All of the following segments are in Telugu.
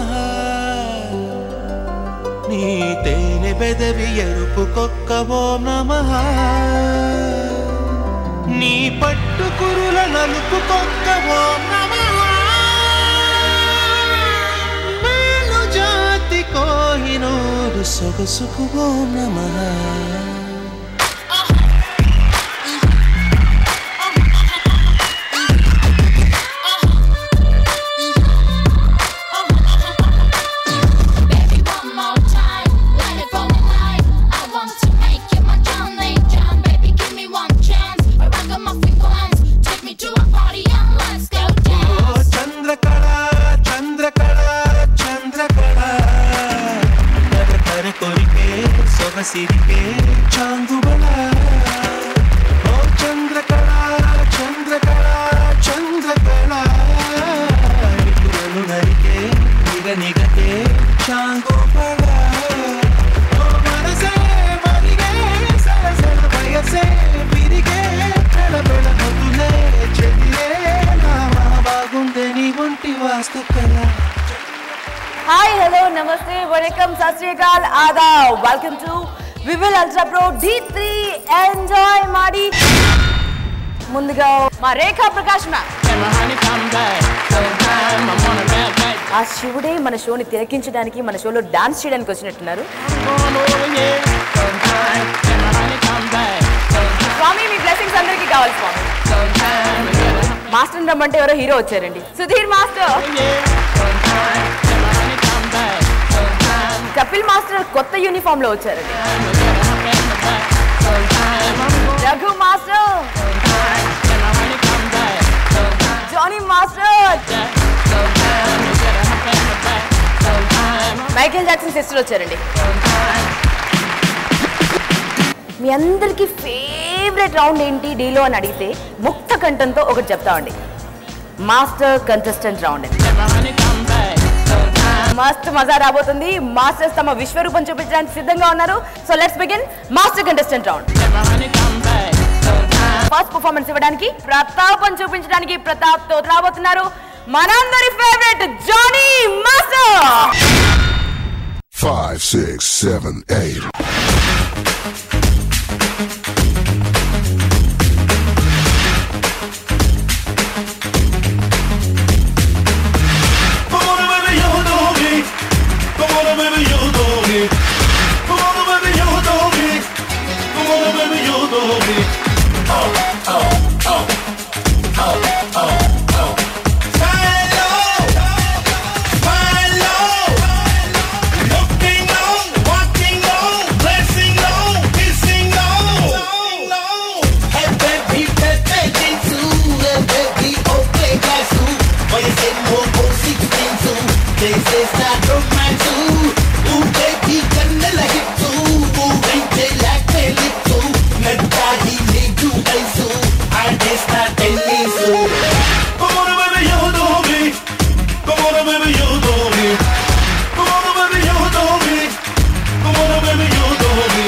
నీ తేనె బెదవి ఎరుపు కొక్క ఓం నమ నీ పట్టు కురుల నలుపు కొక్క ఓం నమ మేలు జాతి కోహినూరు సొగసుకు ఓం నమ Baby, one more time, let it for me night. I want to make you my Johnny John. Baby, give me one chance. I rock on my feet once. Take me to a party and let's go oh dance. Chandrakala Chandrakala Chandrakala తన తన కొరికే సొగసిరికే చాంగుబళ ఓ చంద్రకళ చంద్రకళ చంద్రకళ నిపుణను నరికే నిగ నిగతే చాంగుబళ ఓ మనసే మరిగే సరసన వయసే విరిగే పెళ పెళ మొదలే చెదిరే నామా బాగుందే నీ ఒంటి వాస్తు కళ హాయ్ హలో నమస్తే వణకం సత్ శ్రీ అకాల్ ఆదాబ్ welcome to Vivel ultra pro D three enjoy మాడి ముందుగా మా రేఖా ప్రకాష్ మ్యామ్ ఆ శివుడే మన షోని తిలకించడానికి మన షోలో డాన్స్ చేయడానికి వచ్చినట్టున్నారు స్వామి మీ బ్లెస్సింగ్స్ అందరికీ కావాలి స్వామి మాస్టర్ రమ్మంటే ఎవరో హీరో వచ్చారండి సుధీర్ మాస్టర్ కపిల్ మాస్టర్ కొత్త యూనిఫామ్ లో వచ్చారండి Raghu master Johnny master Michael Jackson sister వచ్చారండి మీ అందరికి ఫేవరెట్ రౌండ్ ఏంటి డీలో అని అడిగితే ముక్త కంఠంతో ఒకటి చెప్తామండి మాస్టర్ కంటెస్టెంట్ రౌండ్ అండి మస్తు మజా రాబోతుంది మాస్టర్స్ తమ విశ్వరూపం చూపించడానికి సిద్ధంగా ఉన్నారు so let's begin master contestant round first performance ఇవ్వడానికి ప్రతాపం చూపించడానికి ప్రతాప్ తో రాబోతున్నారు మనందరి favourite Jani master Five, six, seven, eight. Come on, baby, you know me. Come on, baby, you know me. Come on, baby, you know me. Come on, baby, you know me. Oh, oh, oh, oh, oh, oh. Hello, hello. Looking on, walking on, blessing on, kissing on. Hey baby, baby, into and baby, okay, guys, who? Why you say no go sixteen two? This is not romance too. Ooh, baby, gonna like it too. Ooh, ain't they like they live too? Netta he need to I so. I just not telling so. Come on, baby, you know me. Come on, baby, you know me. Come on, baby, you know me. Come on, baby, you know me.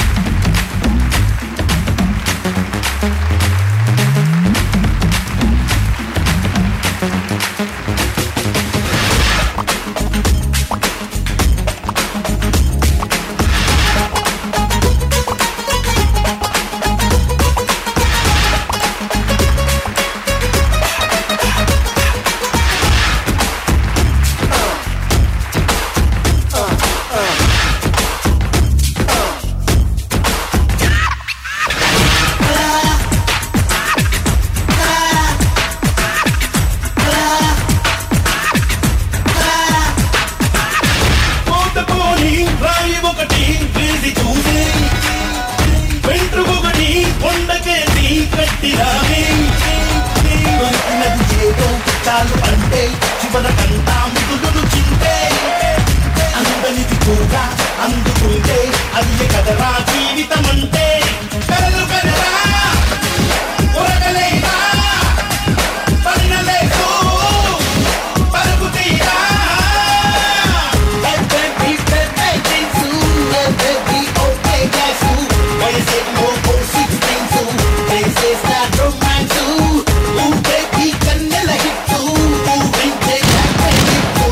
కోతకోని రాయి ఒకటి వేసి చూసి వెంట్రుకొకటి కొండకేసి కట్టిరావి దొరికినది ఏదో చాలు అంటే చివరకంతా మిగులును చింతే అందనిది కూడా అందుకుంటే అది కదరా జీవితం అంటే కలలు కదరా ఉరకలేదా పడినలేదు పరుగు తీరా Hey baby, baby, into and baby, okay, guys, who? Why you say no go sixteen two? This is not romance too. Ooh, baby, gonna like it too. Ooh, ain't they like they live too?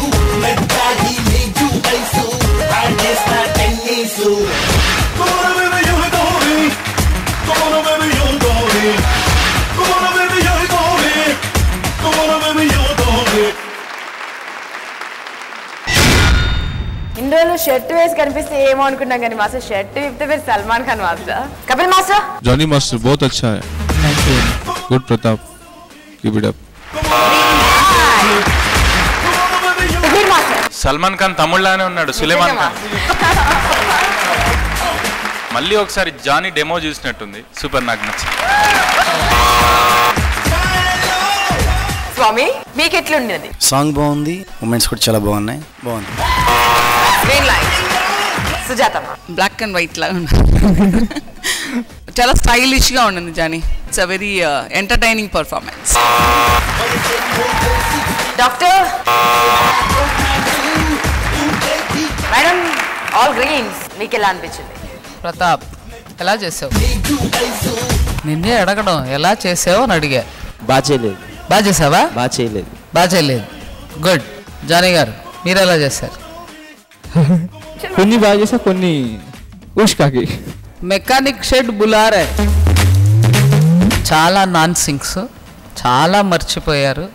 ఇన్ని రోజులు షర్ట్ వేసి కనిపిస్తే ఏమో అనుకున్నాం కానీ మాస్టర్ షర్ట్ విప్తే మీరు Salman Khan master Kapil master Jani master बहुत अच्छा है good Pratap keep it up Sudheer master Salman Khan తమ్ముళ్ళలానే ఉన్నాడు సులేమాన్ ఖాన్ మళ్ళీ ఒకసారి జానీ డెమో చూసినట్టుంది సూపర్ నాకు నచ్చింది స్వామి మీకు ఎట్లుండేది సాంగ్ బాగుంది మూమెంట్స్ కూడా చాలా బాగున్నాయి బాగుంది గ్రీన్ లైట్ సుజాతమ్మ బ్లాక్ అండ్ వైట్ లాగా ఉంది చాలా స్టైలిష్ గా ఉండింది Jani it's a very entertaining performance doctor madam all greens మీకు ఎలా అనిపించింది ప్రతాప్ ఎలా చేసావు నిన్నే అడగడం ఎలా చేసావు అని అడిగా బాగా చేయలేదు బాగా చేసావా బాగా చేయలేదు బాగా చేయలేదు గుడ్ జానీ గారు మీరు ఎలా చేశారు కొన్ని బాగా చేసా కొన్ని ఉష్కాకి మెకానిక్ షెడ్ బులారే చాలా నాన్ సింక్స్ చాలా మర్చిపోయారు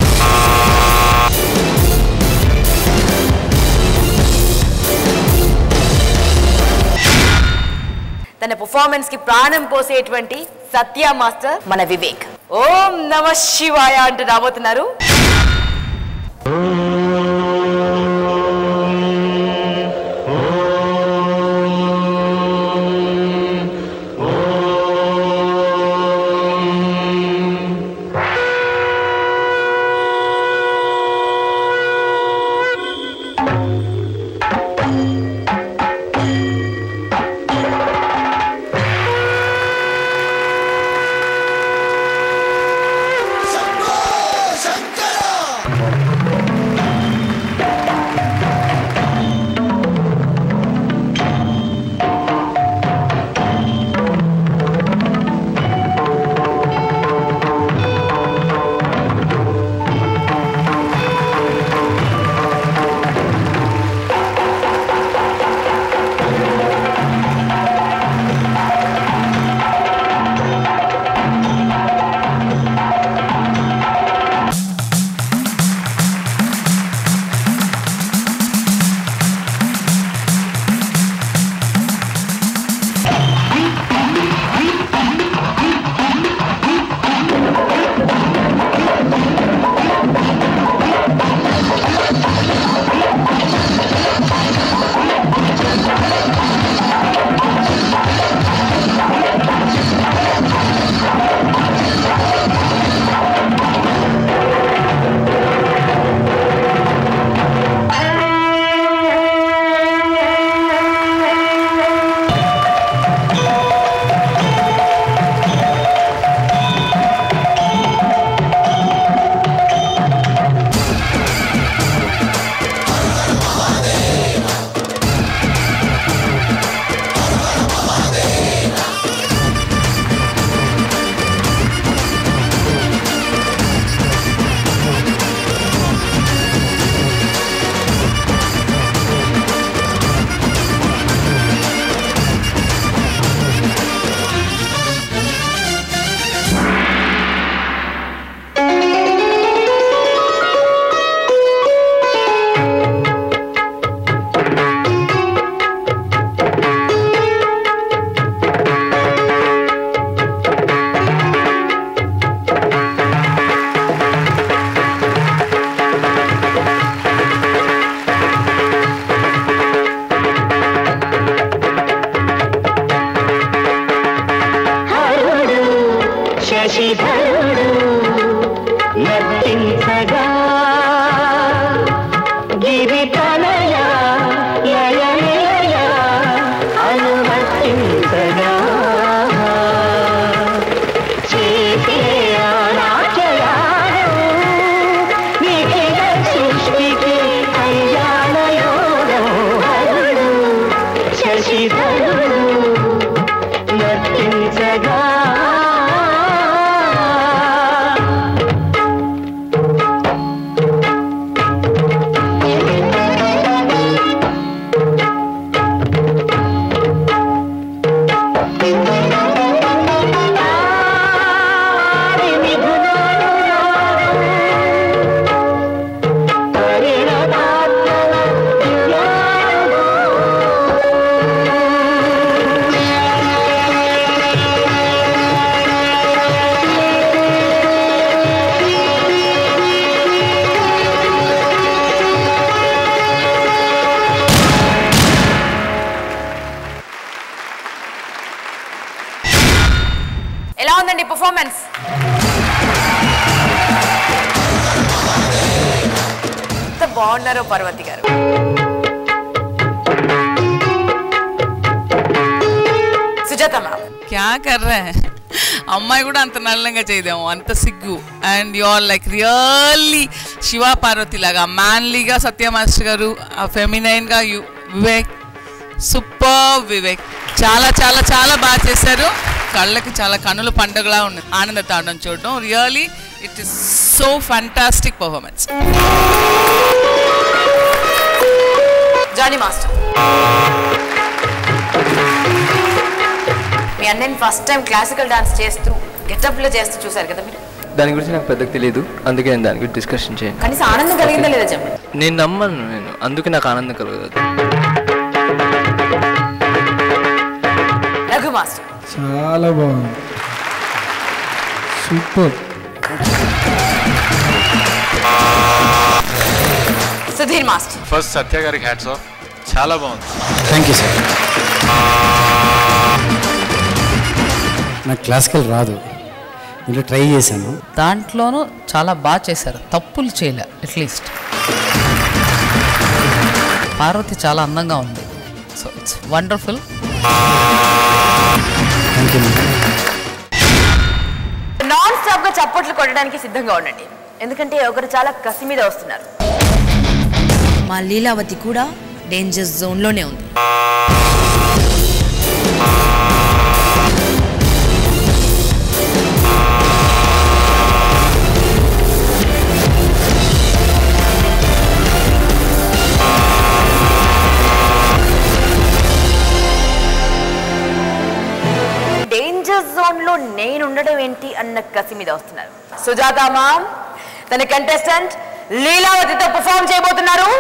తన పర్ఫార్మెన్స్ కి ప్రాణం పోసేటువంటి సత్య మాస్టర్ మన వివేక్ ఓం నమ శివాయ అంటూ రాబోతున్నారు పర్ఫార్మెన్స్ ఎంత బాగున్నారో పర్వతి గారు సుజాత మ్యామ్ క్యా కర్ రే అమ్మాయి కూడా అంత నల్లంగా చేయదేమో అంత సిగ్గు and you are like really Shiva Parvati లాగా మ్యాన్లీగా సత్య మాస్టర్ గారు ఫెమినైన్గా యు వివేక్ సూపర్ వివేక్ చాలా చాలా చాలా బాగా చేశారు కళ్ళకి చాలా కన్నుల పండుగలా ఉంది ఆనంద తాండం చూడడం really it is so fantastic performance Jani master మీ అన్నయ్యని ఫస్ట్ టైం క్లాసికల్ డాన్స్ చేస్తూ గెటప్ లో చేస్తూ చూసారు కదా మీరు దాని గురించి నాకు పెద్దగా తెలియదు అందుకే నేను దాని గురించి డిస్కషన్ చేయను కనీసం ఆనందం కలిగిందా లేదా చెప్పండి నేను నమ్మను నేను అందుకే నాకు ఆనందం కలగదు రఘు మాస్టర్ చాలా బాగుంది super Sudheer master first Satya గారికి హ్యాట్స్ ఆఫ్ చాలా బాగుంది థ్యాంక్ యూ సార్ నాకు క్లాసికల్ రాదు ఇంట్లో ట్రై చేశాను దాంట్లోనూ చాలా బాగా చేశారు తప్పులు చేయలే అట్లీస్ట్ పార్వతి చాలా అందంగా ఉంది so it's wonderful thank you non stop గా చప్పట్లు కొట్టడానికి సిద్ధంగా ఉండండి ఎందుకంటే ఒకరు చాలా కసి మీద వస్తున్నారు మా లీలావతి కూడా డేంజర్ జోన్లోనే ఉంది డేంజర్ జోన్ లో నేను ఉండడం ఏంటి అన్న కసి మీద వస్తున్నారు సుజాత మామ్ తన కంటెస్టెంట్ లీలావతితో పర్ఫామ్ చేయబోతున్నారు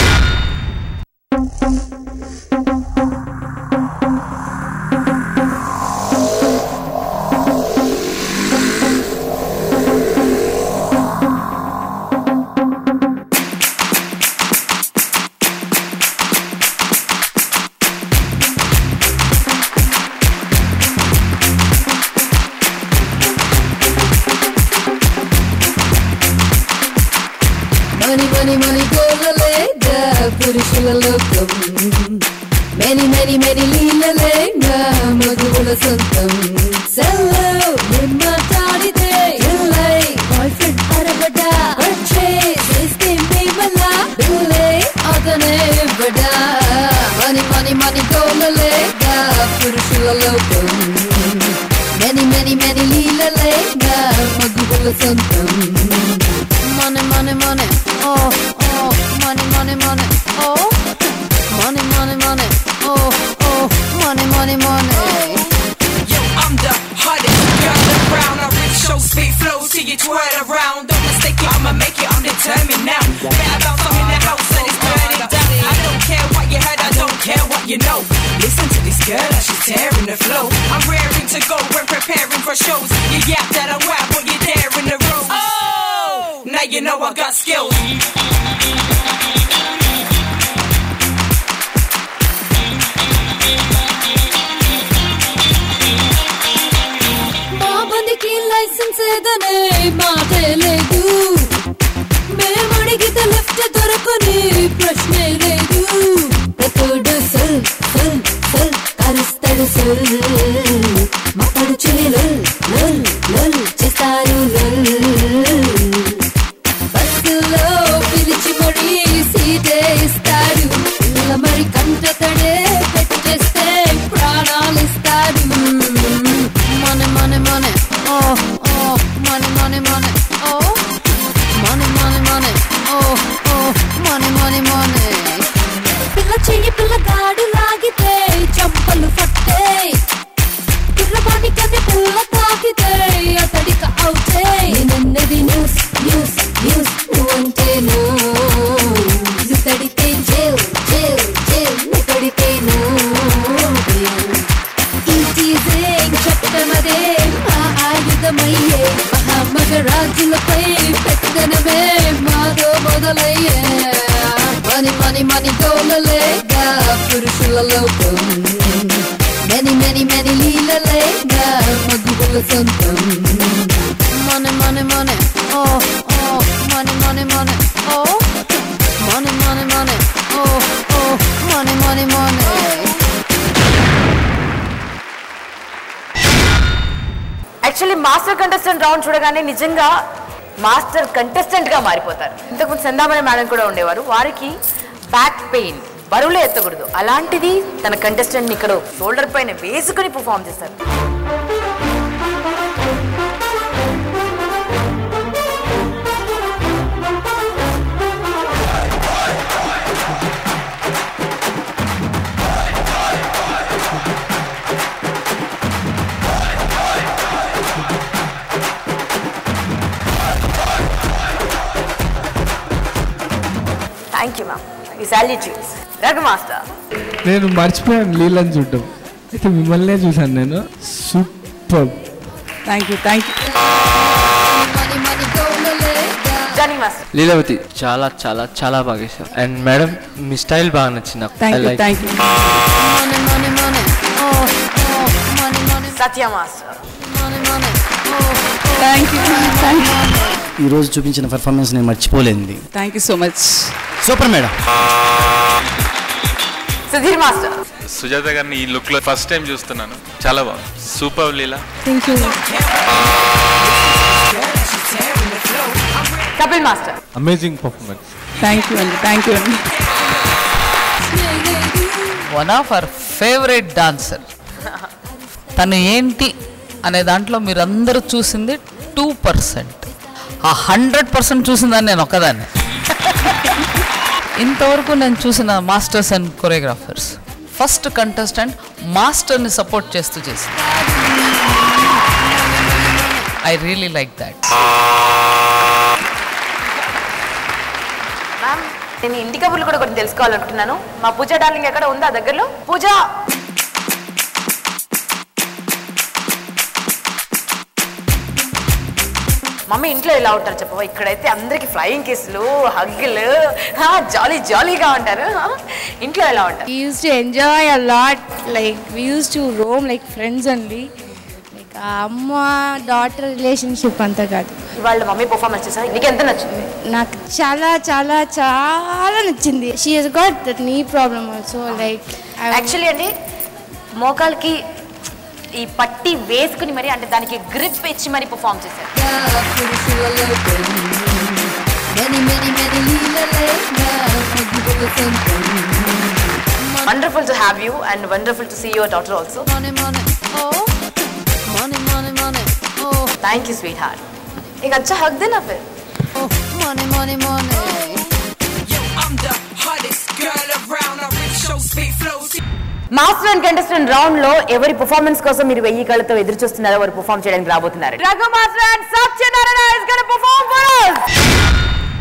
మని మని మని గోలలేగా పురుషుల లోకం మెని మెని మెని లీలలేగా మగువుల సొంతం సెల్లో నిమ్మటాడితే ఇల్లై బాయ్ ఫ్రెండ్ అరబడా వచ్చే చేస్తే మేమలా బిల్లే అతనే ఇవ్వడా మని మని మని గోలలేగా పురుషుల లోకం మెని మెని మెని లీలలేగా మగువుల సొంతం money, money, money, oh, oh, money, money, money, oh, money, money, money, oh, oh, money, money, money. Yo, I'm the hottest girl around. I reach show speed flow, see you twirl around. Don't mistake it, I'ma make it, I'm determined now. Bad about some in the house and it's burning down. I don't care what you heard, I don't care what you know. Listen to this girl, as she's tearing the flow. I'm raring to go, we're preparing for shows. You yap that I'm wild, but you're there in the room. Oh, now you know I got skills. మా బండికి లైసెన్స్ ఏదనే మాటే లేదు మేమడిగితే లెఫ్ట్ దొరకని ప్రశ్నే లేదు ఎప్పుడు సల్ సల్ సల్ కరుస్తాడు సల్ మాట్లాడు చెలి లల్ లల్ లల్ చేస్తారు లల్ బస్సులో పిలిచి మరీ సీటే ఇస్తాడు పిల్ల మరి కంట తడే పెట్టేస్తే ప్రాణాలు ఇస్తాడు money, money, money, oh, oh, money, money, money, oh, money, money, money, oh, oh, money, money, money. పిల్ల చెయ్యి పిల్ల గాడి లాగితే చంపలు పట్టే పిల్లవాడి కది పిల్ల తాకితే అతడిక అవుతే నేనన్నది న్యూస్ న్యూస్ న్యూస్ నువ్వంటే నో తడితే జైల్ జైల్ జైల్ తడితే నో ఈ teasing చట్టమదే మా ఆయుధమయ్యే మహామగరాజులపై పెత్తనమే మాదో మొదలయ్యే మని మని మని గోలలేగా పురుషుల లోకం మెని మెని మెని లీలలేగా మగువుల సొంతం money money money oh oh money money money oh money money money oh oh money money money actually master contestant round చూడగానే నిజంగా మాస్టర్ కంటెస్టెంట్ గా మారిపోతారు ఇంతకుముందు సందామణి మేడం కూడా ఉండేవారు వారికి బ్యాక్ పెయిన్ బరువులే ఎత్తకూడదు అలాంటిది తన కంటెస్టెంట్ ఇక్కడ షోల్డర్ పైన వేసుకుని పర్ఫామ్ చేస్తారు థ్యాంక్ యూ మ్యామ్ ఈ సాల్యూట్యూస్ రఘు మాస్టర్ నేను మర్చిపోయాను లీలని చూడడం అయితే మిమ్మల్నే చూశాను నేను super thank you thank you Johnny master Leelavathi చాలా చాలా చాలా బాగా వేశారు అండ్ మేడం మీ స్టైల్ బాగా నచ్చింది నాకు thank I you like- thank you money money money oh oh money money Satya master money money oh thank you thank you ఈరోజు చూపించిన పెర్ఫార్మెన్స్ నేను మర్చిపోలేనిది thank you so much super madam Sudheer master Sujatha గారిని ఈ లుక్ లో ఫస్ట్ టైం చూస్తున్నాను చాలా బాగుంది super Leela thank you Kapil master amazing performance thank you అండి థ్యాంక్ యూ అండి one of our favourite dancer తను ఏంటి అనే దాంట్లో మీరందరూ చూసింది టూ పర్సెంట్ ఆ హండ్రెడ్ పర్సెంట్ చూసిందని నేను ఒక్కదాన్ని ఇంతవరకు నేను చూసిన masters and choreographers first contestant మాస్టర్ని సపోర్ట్ చేస్తూ చేసింది I really like that ma'am నేను ఇంటి కబుర్లు కూడా కొన్ని తెలుసుకోవాలనుకుంటున్నాను మా పూజ డార్లింగ్ ఎక్కడ ఉందా దగ్గరలో పూజ మమ్మీ ఇంట్లో ఎలా ఉంటారు చెప్పవా ఇక్కడైతే అందరికి ఫ్లయింగ్ కిస్లు హగ్గులు జాలీ జాలీగా ఉంటారు హా? ఇంట్లో ఎలా ఉంటారు We used to enjoy a lot. Like we used to roam like friends only. Like అమ్మ డాటర్ రిలేషన్షిప్ అంతా కాదు ఇవాళ మమ్మీ పర్ఫార్మెన్స్ చేసా నీకు ఎంత నచ్చింది నాకు చాలా చాలా చాలా నచ్చింది she has got that knee problem also like actually అండి మోకాల్కి ఈ పట్టి వేసుకుని మరి అంటే దానికి గ్రిప్ ఇచ్చి మరి పర్ఫామ్ చేశారు many many many లీలలేగా మధ్యలో సొంతం wonderful to have you and wonderful to see your daughter also money money oh money money money oh thank you sweetheart एक अच्छा हक देना फिर oh money money money I'm the hottest girl around. I reach show speed flows. Master and contestant round లో ఎవరి పర్ఫార్మెన్స్ కోసం మీరు వెయ్యి కళ్ళతో ఎదురు చూస్తున్నారో వారు పర్ఫార్మ్ చేయడానికి రాబోతున్నారు Raghu master and Satyanarayana is gonna perform for us.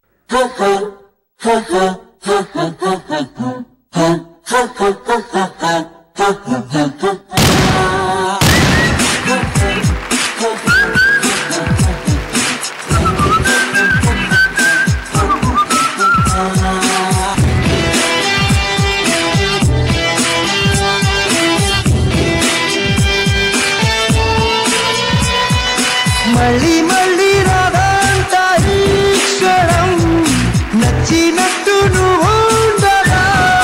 మళ్ళీ మళ్ళీ రాదంట ఈ క్షణం నచ్చినట్టు నువ్వు ఉండగా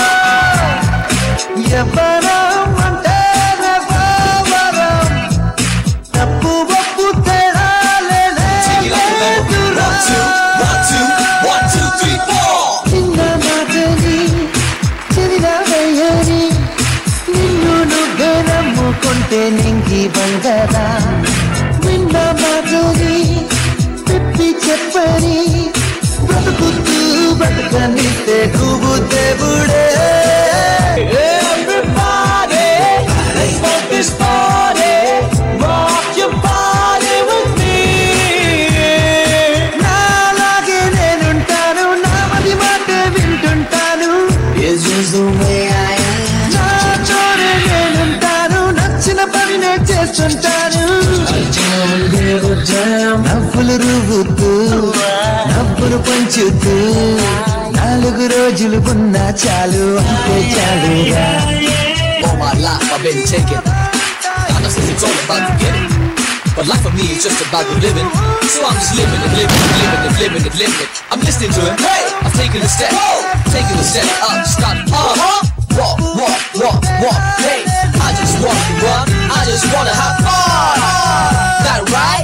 ఎవరం అంటే వరం తప్పు ఒప్పు తేడాలేనే లేదురా. చిన్న మాటని చిరునవ్వయ్యని నిన్ను నువ్వే నమ్ముకుంటే నింగి బంగదా నిన్న మాటని పెట్టి చెప్పని బ్రతుకుతూ బ్రతకనిస్తే నువ్వు దేవుడే Everybody, let's make this party. Rock your body with me. నాలాగే నేనుంటాను నా మది మాట వింటుంటాను It's just the way I am. నా తోడే నేనుంటాను నచ్చిన పని నేను చేస్తుంటాను నవ్వులు రువ్వుతూ నవ్వులు పంచుతూ నాలుగు రోజులు ఉన్నా చాలు అంతే చాలుగా All my life I've been taking. I know since it's all about to get it. But life for me is just about the living. So I'm just living and living and living and living and living it. I'm listening to it. Hey, I'm taking a step, taking a step up, start up. Walk, walk, walk, walk. Hey, I just want to run. I just wanna have fun. That right?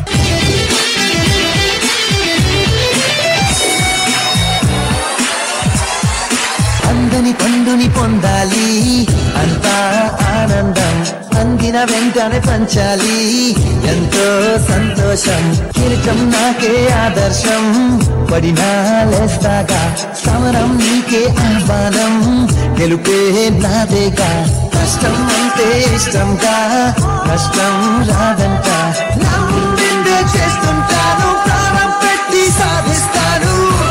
అందని పండుని పొందాలి అంతా ఆనందం అందిన వెంటనే పంచాలి ఎంతో సంతోషం కిరీటం నాకే ఆదర్శం పడినా లేస్తాగా సమరం నీకే ఆహ్వానం గెలుపే నాదేగా కష్టం అంటే ఇష్టంగా కష్టం రాదంట నమ్మిందే చేస్తుంటాను ప్రాణం పెట్టి సాధిస్తాను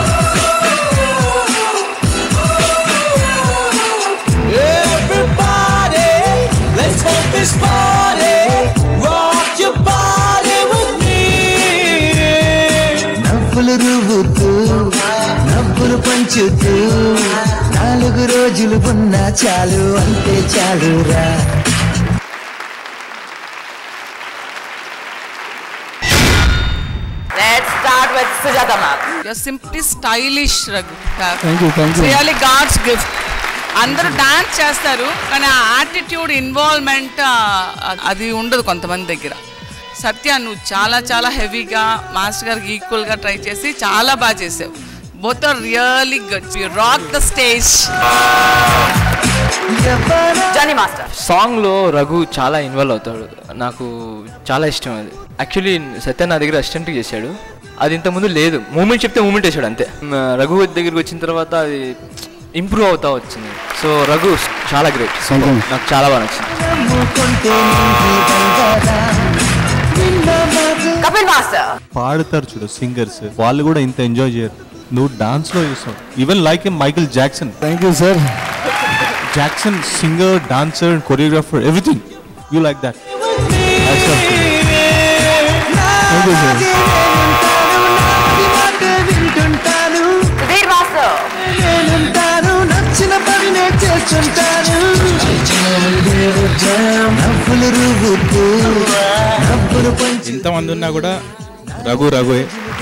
Everybody, let's hope this party. Rock your body with me. నవ్వులు రువ్వుతూ నవ్వులు పంచుతూ నాలుగు రోజులు ఉన్నా చాలు అంతే చాలురా Let's start with Sujata ma'am. You're simply stylish, Raghu. Thank you, thank you. Really god's gift అందరూ డాన్స్ చేస్తారు కానీ ఆ యాటిట్యూడ్ ఇన్వాల్వ్మెంట్ అది ఉండదు కొంతమంది దగ్గర సత్య నువ్వు చాలా చాలా హెవీగా మాస్టర్ గారికి ఈక్వల్గా ట్రై చేసి చాలా బాగా చేసావు both are really good you rock the stage Johnny master సాంగ్లో రఘు చాలా ఇన్వాల్వ్ అవుతాడు నాకు చాలా ఇష్టం అది యాక్చువల్లీ సత్య నా దగ్గర అసిస్టెంట్ చేశాడు అది ఇంతకుముందు లేదు మూమెంట్ చెప్తే మూమెంట్ వేసాడు అంతే మ, రఘు దగ్గరికి వచ్చిన తర్వాత అది ఇంప్రూవ్ అవుతా వచ్చింది సో రఘు చాలా గ్రేట్ సో Thank you. నాకు చాలా బాగా నచ్చింది కపిల్ మాస్టర్ పాడతారు చూడు సింగర్స్ వాళ్ళు కూడా ఇంత ఎంజాయ్ చేయరు నువ్వు డాన్స్ లో చూస్తావు even like Michael Jackson thank you sir Jackson singer dancer choreographer everything you like that thank you sir వింటుంటాను సుధీర్ మాస్టర్ నేనుంటాను నచ్చిన పనినే చేస్తుంటాను నవ్వులు రువ్వుతూ నవ్వులు పంచి ఇంతమంది ఉన్నా కూడా రఘు రఘువే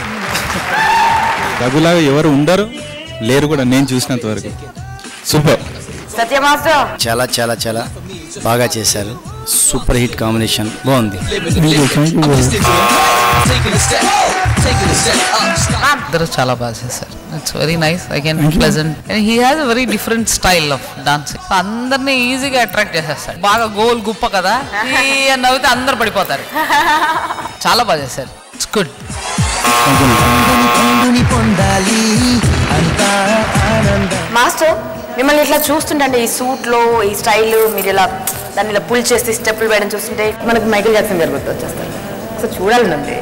రఘులాగా ఎవరు ఉండరు లేరు కూడా నేను చూసినంత వరకు సూపర్ సత్య మాస్టర్ చాలా చాలా చాలా బాగా చేశారు సూపర్ హిట్ కాంబినేషన్ బాగుంది Taking a step, taking a step up, start అందరూ చాలా బాగా చేశారు it's very nice again pleasant and he has a very different style of dancing అందరినీ ఈజీగా అట్రాక్ట్ చేసేస్తాడు బాగా గోల్ గుప్ప కదా ఈ అని నవ్వితే అందరు పడిపోతారు చాలా బాగా చేశారు ఇట్స్ గుడ్ పండుని పండుని పొందాలి అంతా ఆనందం మాస్టర్ మిమ్మల్ని ఇట్లా చూస్తుంటే ఈ సూట్ లో ఈ స్టైల్ మీరు ఇలా దాన్ని ఇలా పుల్ చేసి స్టెప్పులు వేయడం చూస్తుంటే మనకు మైకిల్ జాక్సన్ గారు గుర్తు వచ్చేస్తారు సో చూడాలని ఉంది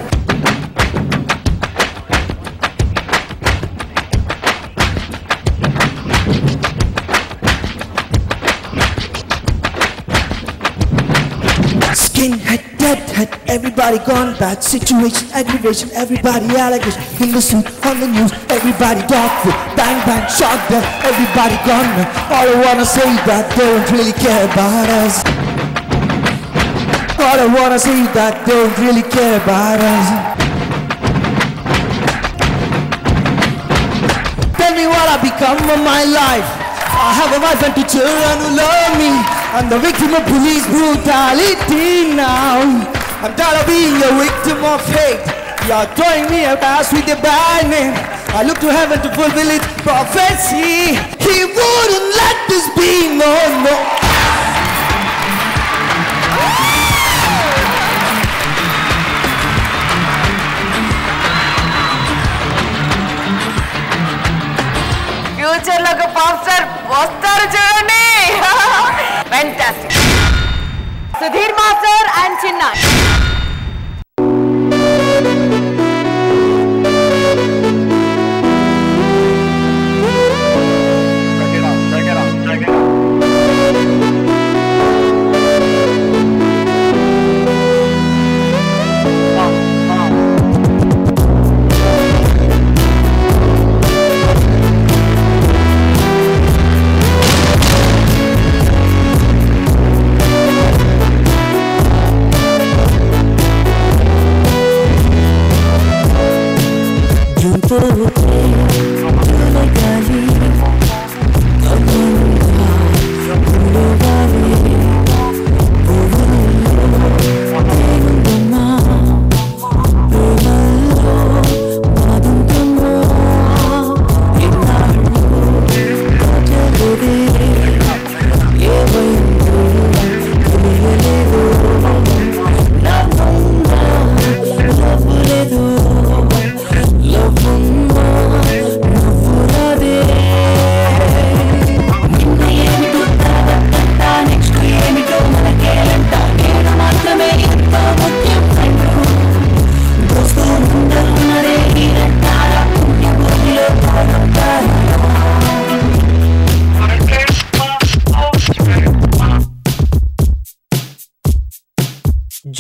Skinhead, deadhead, everybody gone bad situation, aggravation, everybody allegation in the suit, on the news, everybody dog food, bang bang, shot dead, everybody gone mad. All I wanna say is that they don't really care about us. All I wanna say is that they don't really care about us. Tell me what I become of my life. I have a wife and two children who love me. I'm the victim of police brutality now. I'm tired of being a victim of hate. You're throwing me a pass with a bad name. I look to heaven to fulfill its prophecy. He wouldn't let this be, no, no. Future లో ఒక పాప్ స్టార్ వస్తారు చూడండి ఫ్యాంటాస్టిక్ సుధీర్ మాస్టర్ అండ్ చిన్న Thank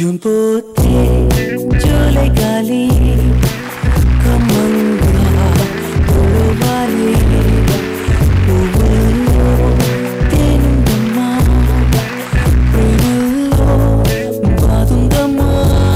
జూన్ పోతే జూలై గాలి కమ్మంగా కొలవాలి పువ్వుల్లో తేనుందమ్మా ప్రేమల్లో బాదుందమ్మా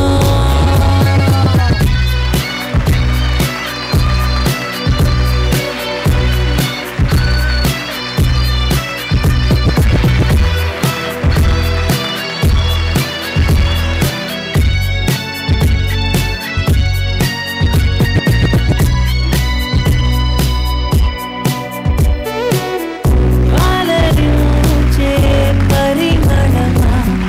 అలరించే పరిమళమా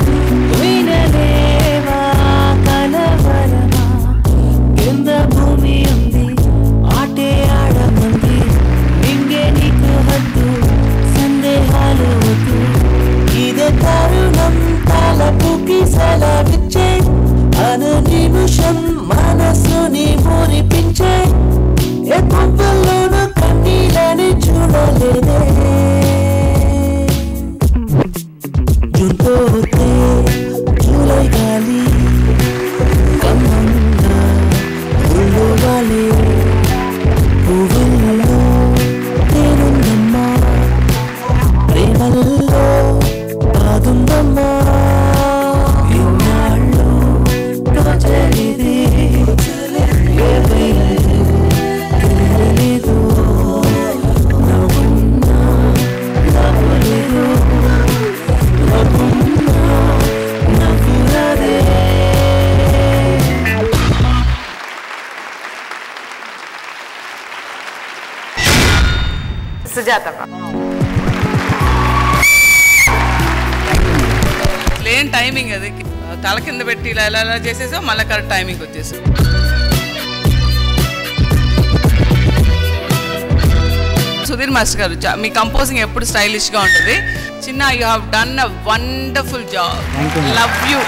వినలేవా కలవరమా కింద భూమి ఉంది ఆటే ఆడమంది నింగే నీకు హద్దు సందేహాలు వద్దు ఇదే తరుణం తలపుకి సెలవిచ్చే అను నిమిషం మనసుని మురిపించే ఏ పువ్వుల్లోనూ కన్నీళ్ళని చూడలేదే జూన్ పోతే జూలై గాలి కమ్మంగా ఉల్లువాలి పువ్వుల్లో నేనుందమ్మా ప్రేమల్లో బాగుందమ్మా ఇన్నాళ్ళు తోచలేదే ఏ వేళ తెలియలేదు నవ్వున్నా నవ్వలేదు నవ్వున్నా నవ్వురాదే సుజాత లేని టైమింగ్ అది తల కింద పెట్టి ఇలా ఇలా ఇలా చేసేసా మళ్ళీ కరెక్ట్ టైమింగ్ వచ్చేసి సుధీర్ మాస్టర్ గారు చా- మీ కంపోజింగ్ ఎప్పుడు స్టైలిష్ గా ఉంటుంది చిన్న you have done a wonderful job Thank you, ma'am. Love you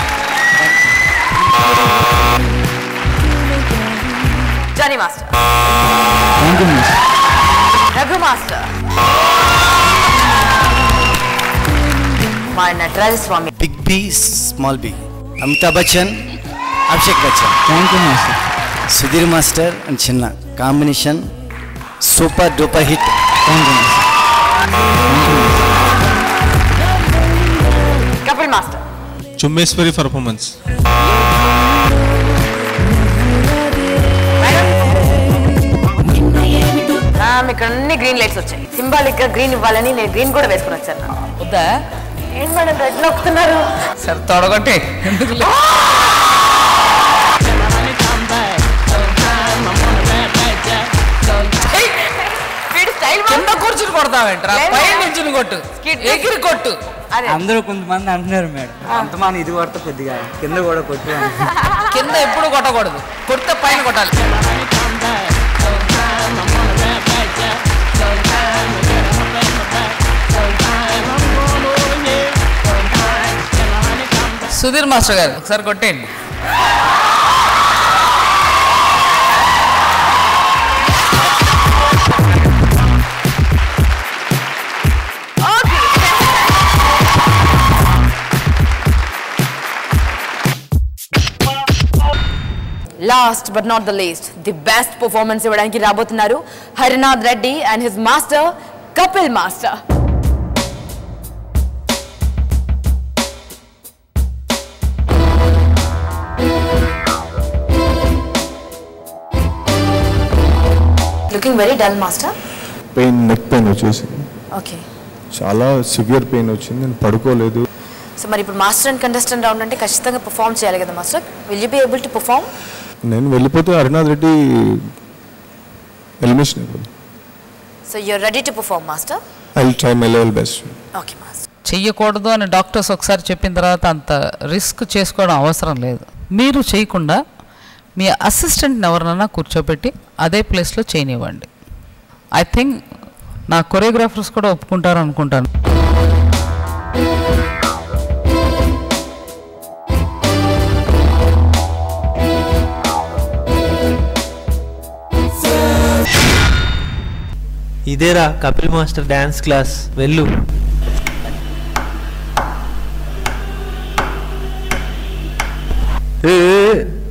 Johnny master thank you miss Raghu master మా Nataraja Swamy big B small B Amitabh Bachchan Abhishek Bachchan thank you master Sudheer master and చిన్న combination super duper hit thank you Kapil master చుమ్మేశ్వరి పర్ఫార్మెన్స్ మ్యామ్ ఇక్కడ అన్ని గ్రీన్ లైట్స్ వచ్చాయి సింబాలిక్ గా గ్రీన్ ఇవ్వాలని నేను గ్రీన్ కూడా వేసుకుని వచ్చాను వద్దా ఏం మేడం రెడ్ నొక్కుతున్నారు సరే తొడగొట్టి ఎందుకు లే- వీడి స్టైల్ కింద కూర్చుని కొడతావేంట్రా లేదు. పై నుంచి కొట్టు ఎగిరి కొట్టు అందరూ కొంతమంది అంటున్నారు మేడం అంతమాని ఇది కొడితే కొద్దిగా కింద కూడా కొట్టు అని. కింద ఎప్పుడు కొట్టకూడదు కొడితే పైన కొట్టాలి సుధీర్ మాస్టర్ గారు ఒకసారి కొట్టేయండి last but not the least the best performance ఇవ్వడానికి రాబోతున్నారు Harinath Reddy and his master Kapil master looking very dull master pain neck pain వచ్చేసింది ఓకే చాలా సివియర్ పెయిన్ వచ్చింది నేను పడుకోలేదు సో మరి ఇప్పుడు మాస్టర్ అండ్ కంటెస్టెంట్ రౌండ్ అంటే ఖచ్చితంగా పర్ఫామ్ చేయాలి కదా master will you be able to perform నేను వెళ్ళిపోతే హరినాథ్ రెడ్డి ఎలిమినేషన్ అయిపోయింది so you're ready to perform master I will try my level best okay master చెయ్యకూడదు అని డాక్టర్స్ ఒకసారి చెప్పిన తర్వాత అంత రిస్క్ చేసుకోవడం అవసరం లేదు మీరు చేయకుండా మీ అసిస్టెంట్ని ఎవరినైనా కూర్చోబెట్టి అదే ప్లేస్లో చేయనివ్వండి ఐ థింక్ నా కొరియోగ్రాఫర్స్ కూడా ఒప్పుకుంటారు అనుకుంటాను ఇదేరా కపిల్ మాస్టర్ డాన్స్ క్లాస్ వెళ్ళు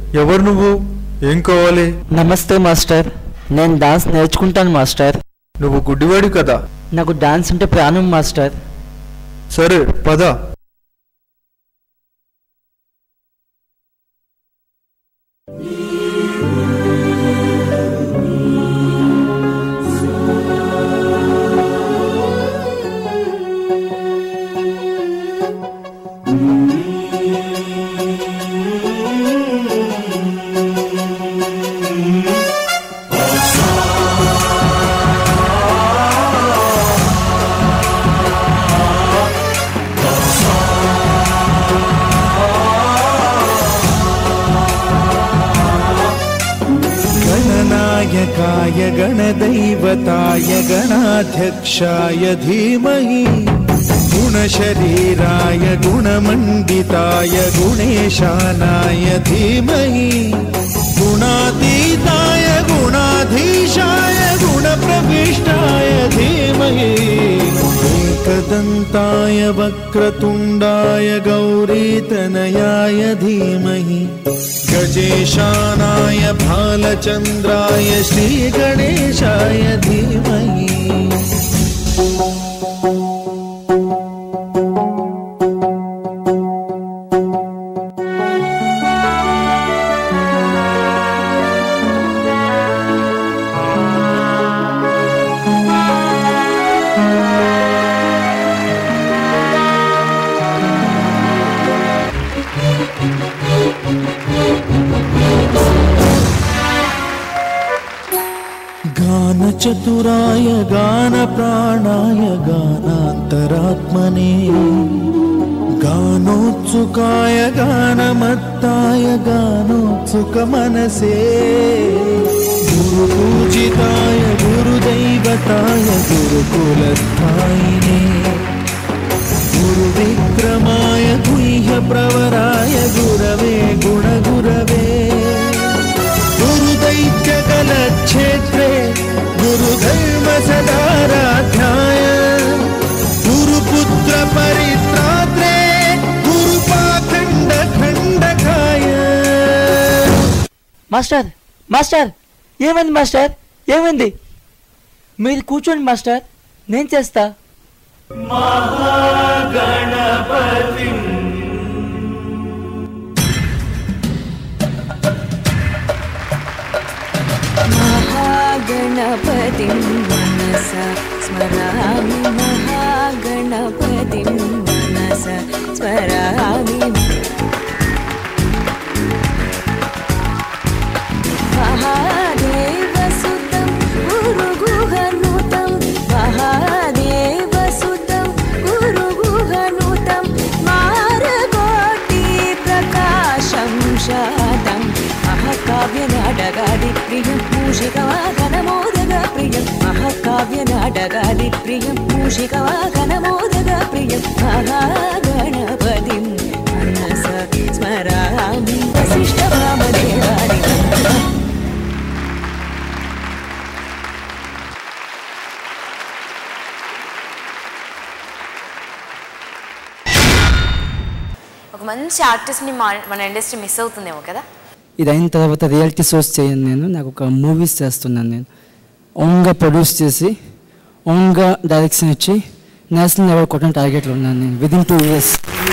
ఎవరు నువ్వు ఏం కావాలి నమస్తే మాస్టర్ నేను డాన్స్ నేర్చుకుంటాను మాస్టర్ నువ్వు గుడ్డివాడి కదా నాకు డాన్స్ అంటే ప్రాణం మాస్టర్ సరే పద गणनायकाय गणदैवताय गणाध्यक्षाय धीमहि गुणशरीराय गुणमण्डिताय गुणेशानाय धीमहि गुणातीताय गुणाधीशाय गुणप्रविष्टाय धीमहि एकदन्ताय वक्रतुण्डाय गौरीतनयाय धीमहि गजेशानाय भालचन्द्राय श्रीगणेशाय धीमहि गानचतुराय गानप्राणाय गानान्तरात्मने गानोत्सुकाय गानमत्ताय गानोत्सुकमनसे गुरुपूजिताय गुरुदैवताय गुरुकुलस्थायिने गुरुविक्रमाय गुह्यप्रवराय गुरवे गुणगुरवे गुरुदैत्यकलक्षेत्रे गुरुधर्मसदाराध्याय गुरुपुत्रपरित्रात्रे गुरुपाखण्डखण्डकाय మాస్టర్ మాస్టర్ ఏమైంది మాస్టర్ ఏమైంది మీరు కూర్చోండి మాస్టర్ నేను చేస్తా महागणपति महागणपतिं मनसा स्मरामि महागणपतिं मनसा स्मरामि महादेवसुतं गुरुगुहनुतं महादेवसुतं गुरुगुहनुतं मारकोटिप्रकाशं शातं महाकाव्यनाटकादिप्रियं मूषिकवाहनमोदकप्रियं महाकाव्यनाटकादिप्रियं मूषिकवाहनमोदकप्रियं महागणपतिं मनसा स्मरामि वसिष्ठवामदेवानि ఒక మంచి ఆర్టిస్ట్ని మన ఇండస్ట్రీ మిస్ అవుతుందేమో కదా ఇది అయిన తర్వాత రియాలిటీ షోస్ చేయను నేను నాకు ఒక మూవీస్ చేస్తున్నాను నేను ఓన్గా ప్రొడ్యూస్ చేసి ఓన్గా డైరెక్షన్ ఇచ్చి నేషనల్ లెవెల్ కొట్టిన టార్గెట్లో ఉన్నాను నేను within two years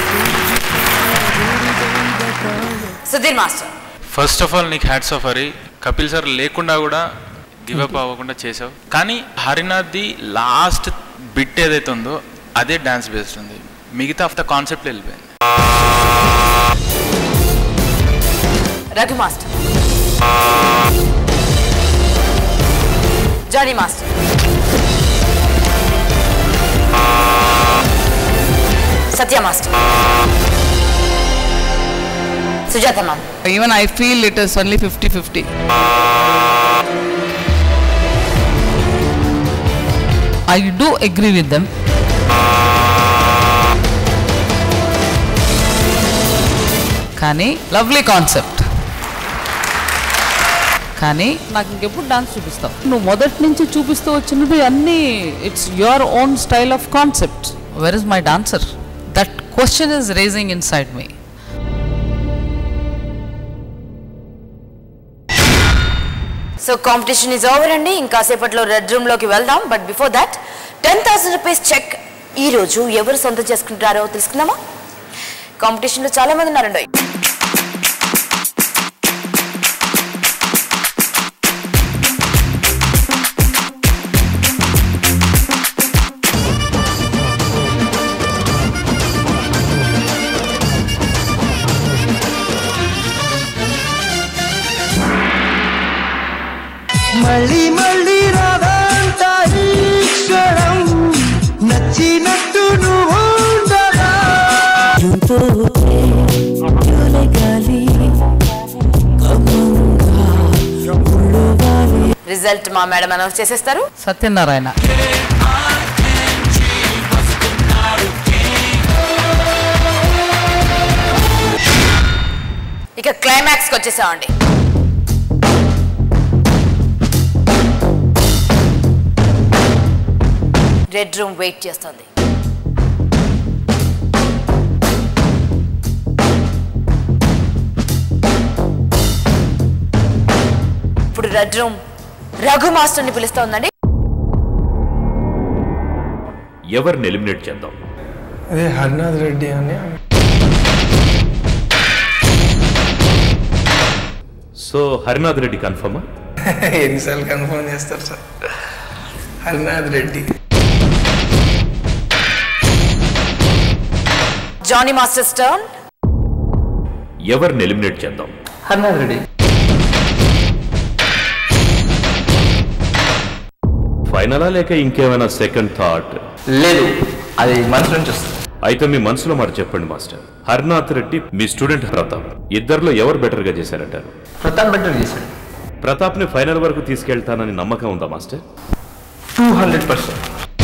Sudheer master first of all నీకు hats off Hari Kapil sir లేకుండా కూడా గివ్ అప్ అవ్వకుండా చేసావు కానీ హరినాథ్ది లాస్ట్ బిట్ ఏదైతే ఉందో అదే డాన్స్ బేస్డ్ ఉంది మిగతా ఆఫ్ ద కాన్సెప్ట్ వెళ్ళిపోయింది Raghu master Johnny master Satya master Sujatha ma'am Even I feel it is only 50 50. I do agree with them. కానీ లవ్లీ కాన్సెప్ట్ కానీ నాకు ఇంకెప్పుడు డాన్స్ చూపిస్తావు నువ్వు మొదటి నుంచి చూపిస్తూ వచ్చినవి అన్నీ it's your own style of concept where is my dancer that question is raging inside me so competition is over అండి ఇంకాసేపట్లో రెడ్ రూమ్ లోకి వెళ్దాం but before that ten thousand rupees cheque ఈ రోజు ఎవరు సొంతం చేసుకుంటారో తెలుసుకుందామా కాంపిటీషన్లో చాలా మంది ఉన్నారండి మళ్ళీ మళ్ళీ రాదంట ఈ క్షణం నచ్చినట్టు నువ్వు ఉండగా రిజల్ట్ మా మేడం అనౌన్స్ చేసేస్తారు సత్యనారాయణ ఇక క్లైమాక్స్ కి వచ్చేసామండి రెడ్ రూమ్ వెయిట్ చేస్తుంది ఇప్పుడు రెడ్ రూమ్ రఘు మాస్టర్ని పిలుస్తా ఉందండి ఎవరిని ఎలిమినేట్ చేద్దాం అదే హరినాథ్ రెడ్డి అని సో హరినాథ్ రెడ్డి కన్ఫర్మా ఎన్నిసార్లు కన్ఫర్మ్ చేస్తారు sir Harinath Reddy Johnny master turn ఎవరిని ఎలిమినేట్ చేద్దాం హరినాథ్ రెడ్డి ఫైనలా లేక ఇంకేమైనా సెకండ్ థాట్ లేదు అది మనసు నుంచి వస్తుంది అయితే మీ మనసులో మాట చెప్పండి మాస్టర్ హరినాథ్ రెడ్డి మీ స్టూడెంట్ ప్రతాప్ ఇద్దరిలో ఎవరు బెటర్ గా చేశారంటారు ప్రతాప్ బెటర్ చేశాడు ప్రతాప్ ని ఫైనల్ వరకు తీసుకెళ్తానని నమ్మకం ఉందా మాస్టర్ టూ హండ్రెడ్ పర్సెంట్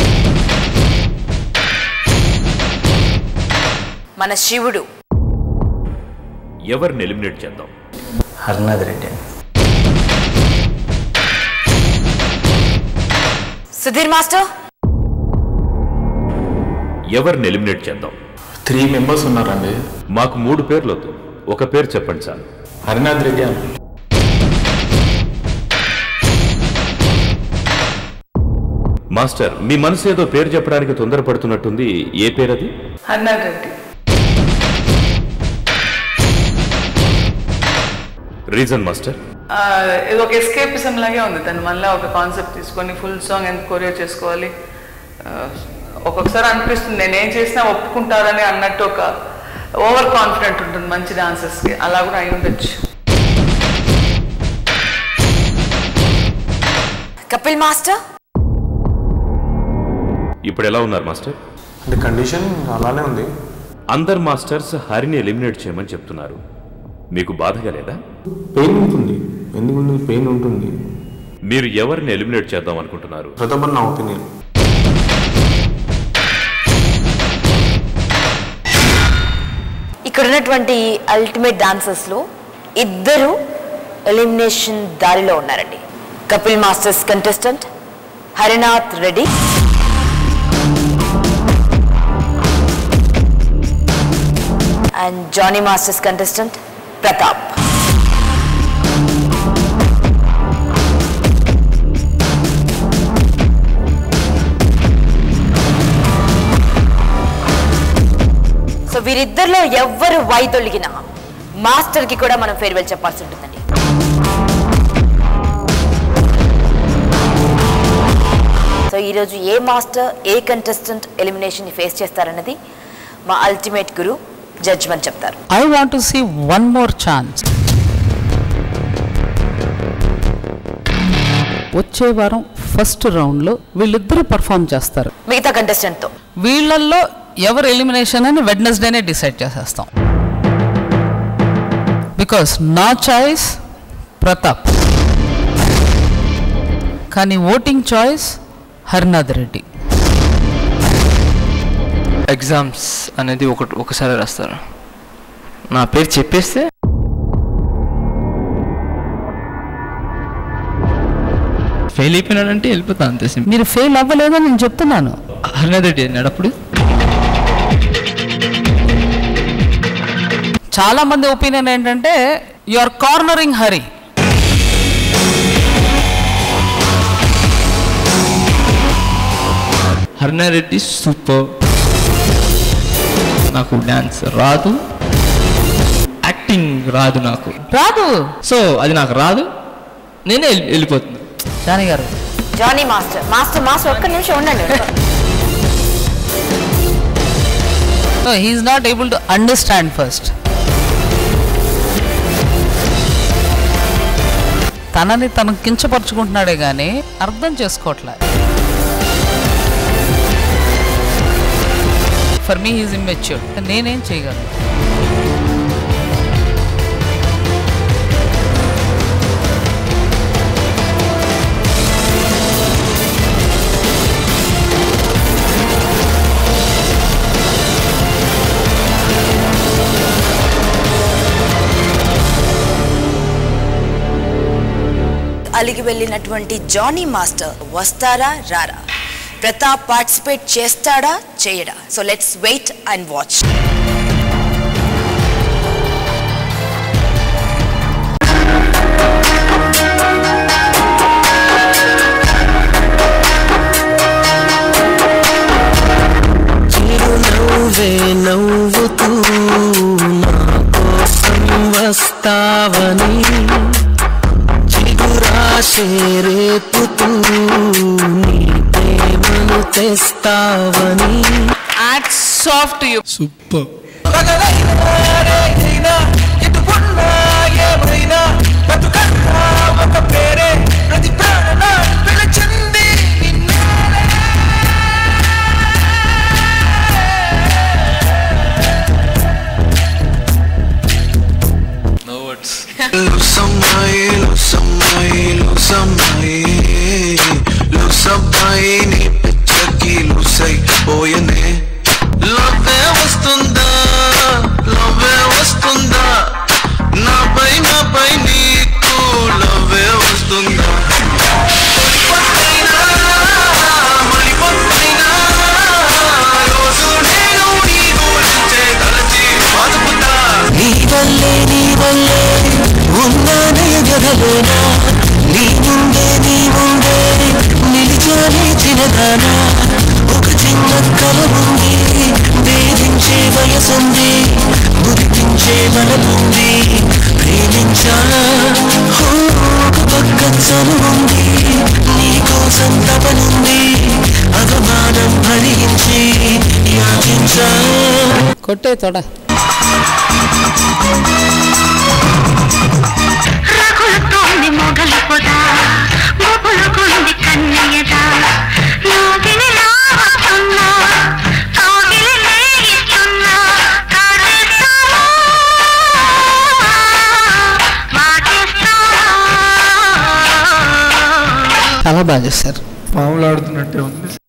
మన శివుడు ఎవరిని ఎలిమినేట్ చేద్దాం హరినాథ్ రెడ్డి సుధీర్ మాస్టర్ ఎవరిని ఎలిమినేట్ చేద్దాం త్రీ మెంబర్స్ ఉన్నారండి మాకు మూడు పేర్లు వద్దు ఒక పేరు చెప్పండి సార్ హరినాథ్ రెడ్డి అని మాస్టర్ మీ మనసు ఏదో పేరు చెప్పడానికి తొందరపడుతున్నట్టుంది ఏ పేరు అది హరినాథ్ రెడ్డి రీజన్ మాస్టర్ ఆ, ఇది ఒక ఎస్కేపిజం లాగే ఉంది తను మళ్ళీ ఒక కాన్సెప్ట్ తీసుకొని ఫుల్ సాంగ్ ఎంత కొరియర్ చేసుకోవాలి ఆ, ఒక్కొక్కసారి అనిపిస్తుంది నేను ఏం చేసినా ఒప్పుకుంటారని అన్నట్టు ఒక ఓవర్ కాన్ఫిడెంట్ ఉంటుంది మంచి డాన్సర్స్కి అలా కూడా అయి ఉండొచ్చు కపిల్ మాస్టర్ ఇప్పుడు ఎలా ఉన్నారు మాస్టర్ అంటే కండిషన్ అలానే ఉంది అందరు మాస్టర్స్ హరిని ఎలిమినేట్ చేయమని చెప్తున్నారు మీకు బాధగా లేదా పెయిన్ ఉంటుంది ఎందుకు పెయిన్ ఉంటుంది మీరు ఎవరిని ఎలిమినేట్ చేద్దాం అనుకుంటున్నారు ప్రతాప్ నా ఒపీనియన్ ఇక్కడ ఉన్నటువంటి అల్టిమేట్ డాన్సర్స్ లో ఇద్దరు ఎలిమినేషన్ దారిలో ఉన్నారండి Kapil masters contestant Harinath Reddy and Johnny masters contestant Pratap so వీరిద్దరిలో ఎవ్వరు వైదొలిగినా మాస్టర్ కి కూడా మనం ఫేర్వెల్ చెప్పాల్సి ఉంటుందండి సో ఈరోజు ఏ మాస్టర్ ఏ కంటెస్టెంట్ ఎలిమినేషన్ ని ఫేస్ చేస్తారన్నది మా అల్టిమేట్ గురు జడ్జ్మెంట్ చెప్తారు I want to see one more chance వచ్చే వారం ఫస్ట్ రౌండ్లో వీళ్ళిద్దరూ పర్ఫామ్ చేస్తారు మిగతా కంటెస్టెంట్ తో వీళ్ళల్లో ఎవరు ఎలిమినేషన్ అని వెడ్నెస్డేనే డిసైడ్ చేసేస్తాం బికాస్ నా చాయిస్ ప్రతాప్ కానీ voting choice Harinath Reddy exams అనేది ఒక ఒకసారి రాస్తారు నా పేరు చెప్పేస్తే ఫెయిల్ అయిపోయినాడంటే వెళ్ళిపోతా అంతే సింపుల్ మీరు ఫెయిల్ అవ్వలేదని నేను చెప్తున్నాను హరినాథ్ రెడ్డి అన్నాడు అప్పుడు చాలా మంది ఒపీనియన్ ఏంటంటే యు ఆర్ కార్నరింగ్ హరి హర్నారెడ్డి సూపర్ నాకు డ్యాన్స్ రాదు యాక్టింగ్ రాదు నాకు రాదు సో అది నాకు రాదు నేనే వెళ్ళి- వెళ్ళిపోతున్నా జానీ గారు జానీ మాస్టర్ మాస్టర్ మాస్టర్ ఒక్క నిమిషం ఉండండి so he's not able to understand first తనని తను కించపరుచుకుంటున్నాడే కానీ అర్థం చేసుకోవట్లే ఫర్ మీ హీజ్ ఇమ్మెచ్యూర్ నేనేం చేయగలను అలిగి వెళ్ళినటువంటి జానీ మాస్టర్ వస్తారా రారా ప్రతాప్ పార్టిసిపేట్ చేస్తాడా చేయడా so let's wait and watch చిరునవ్వే నవ్వుతూ నా కోసం వస్తావని చిగురాశే రేపుతూ నీ ప్రేమను తెస్తావని soft to you super no words లుసమ్మాయి లుసమ్మాయి లుసమ్మాయి లుసమ్మాయి నీ పిచ్చకి లుసై పోయనే లవ్వే వస్తుందా లవ్వే వస్తుందా నాపై నాపై నీకు లవ్వే వస్తుందా మణిపొత్తైనా, మణిపొత్తైనా, రోజు నేను నీ గురించే తలచి బతుకుతా. నీ వల్లే నీ వల్లే ఉన్నానే గదలోనా నీ ముందే నీ ముందే నిలిచానే చిన్నదానా ఒక చిన్న కల ఉంది వేధించే వయసుంది గుర్తించే బలముంది ప్రేమించా హో, ఒక పక్క చనువుంది నీ కోసం తపనుంది అవమానం భరించి యాచించా కొట్టే తోడ రగులుతోంది మొగలి పొద మొగులుకుంది కన్నయ్యదా లోగిలి లాగుతున్నా కౌగిలి లేగిస్తున్నా కాటేస్తావా వాటేస్తావా చాలా బాగా చేస్తారు పాములు ఆడుతున్నట్టే ఉంది